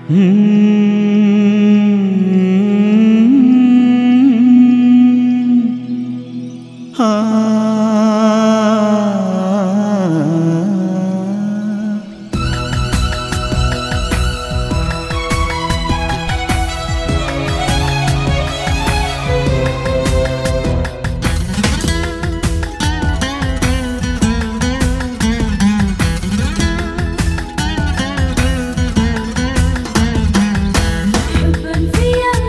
حبا في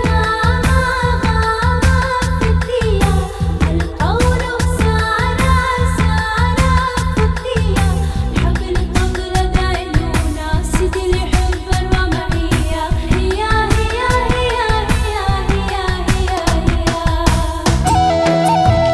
الله فتية القول سارة سارة فتية الحب القبر دعينا سيدي الحب ومعية هي هي هي هي هي هي هي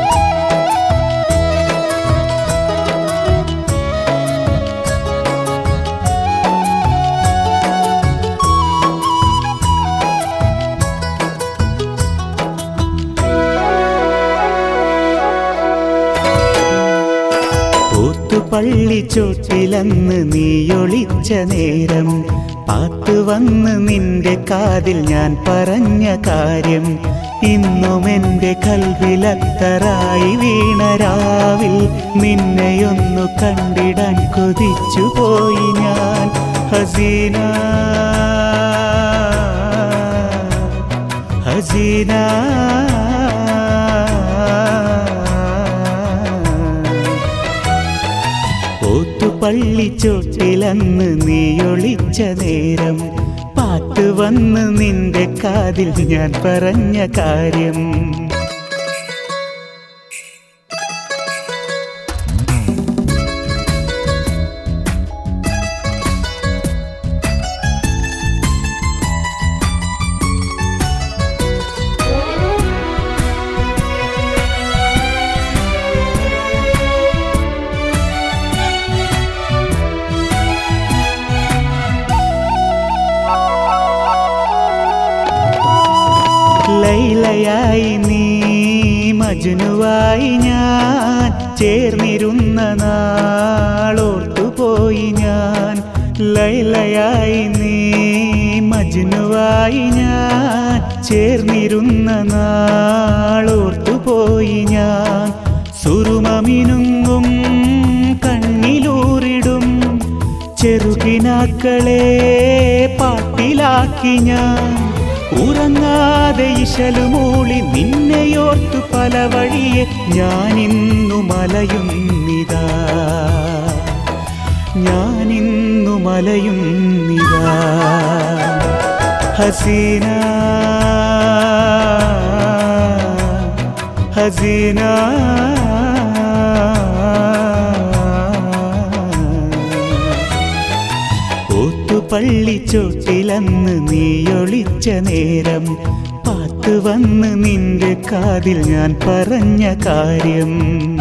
പള്ളിച്ചോട്ടിലന്ന് നീയൊളിച്ച നേരം പാത്തു വന്ന് നിന്റെ കാതിൽ ഞാൻ പറഞ്ഞ കാര്യം ഇന്നും എൻ്റെ കൽവിലത്തറായി വീണ രാവിൽ നിന്നെയൊന്നു കണ്ടിടാൻ കൊതിച്ചു പോയി ഞാൻ ഹസീന ഹസീന ഓത്തുപള്ളിച്ചോട്ടിലന്ന് നീയൊളിച്ച നേരം പാട്ട് വന്ന് നിന്റെ കാതിൽ ഞാൻ പറഞ്ഞ കാര്യം ലൈലയായി നീ മജുനുവായി ഞാൻ ചേർന്നിരുന്ന നാളോർത്തുപോയി ഞാൻ ലൈലയായി നീ മജുനുവായി ഞാൻ ചേർന്നിരുന്ന നാളോർത്തുപോയി ഞാൻ സുറുമമിനുങ്ങും കണ്ണിലൂറിടും ചെറുകിനാക്കളെ പാട്ടിലാക്കി ഞാൻ ഉറങ്ങാതെ ഇശലുമൂളി നിന്നെയോർത്തു പല വഴിയെ ഞാനിന്നു മലയുന്നിതാ ഞാനിന്നു മലയുന്നിതാ ഹസീന ഹസീന ഓത്തുപള്ളിച്ചോട്ടിലന്ന് നീയൊളിച്ച നേരം പാത്ത് വന്ന് നിന്റെ കാതിൽ ഞാൻ പറഞ്ഞ കാര്യം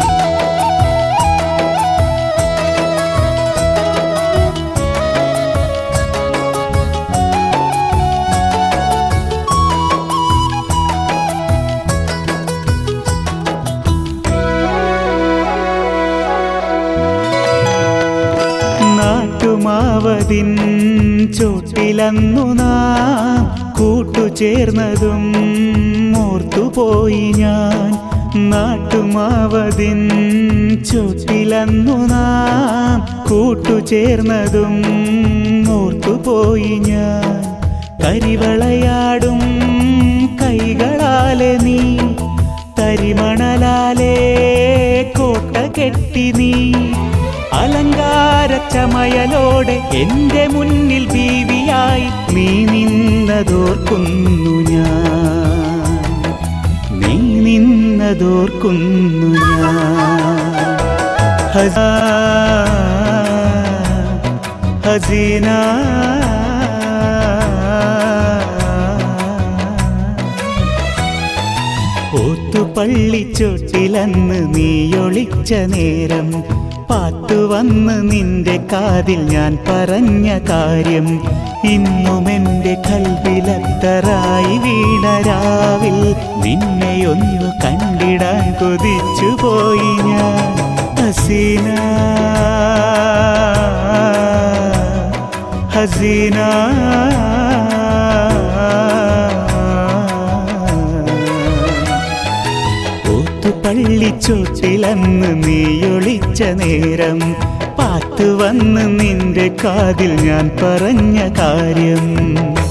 നാട്ടുമാവതിൻ ചോട്ടിലന്നു നാം കൂട്ടുചേർന്നതും ഓർത്തുപോയി ഞാൻ നാട്ടുമാവതിൻ ചോട്ടിലന്നു നാം കൂട്ടുചേർന്നതും ഓർത്തുപോയി ഞാൻ കരിവളയാടും കൈകളാലെ നീ തരിമണലാലേ കോട്ട കെട്ടി നീ അലങ്കാര ചമയലോടെ എന്റെ മുന്നിൽ ബീവിയായി നീ നിന്നതോർക്കുന്നു ഞാൻ നീ നിന്നതോർക്കുന്നു ഞാൻ ഹസാ ഹസീന ഓത്തുപള്ളിച്ചോട്ടിലന്ന് നീയൊളിച്ച നേരം പാത്തു വന്ന് നിന്റെ കാതിൽ ഞാൻ പറഞ്ഞ കാര്യം ഇന്നും എൻ്റെ കൽവിലത്തറായി വീണ രാവിൽ നിന്നെയൊന്നു കണ്ടിടാൻ കൊതിച്ചു പോയി ഞാൻ ഹസീന ഹസീന ഓത്തുപള്ളിച്ചോട്ടിലന്ന് നീയൊളിച്ച നേരം പാത്തു വന്ന് നിന്റെ കാതിൽ ഞാൻ പറഞ്ഞ കാര്യം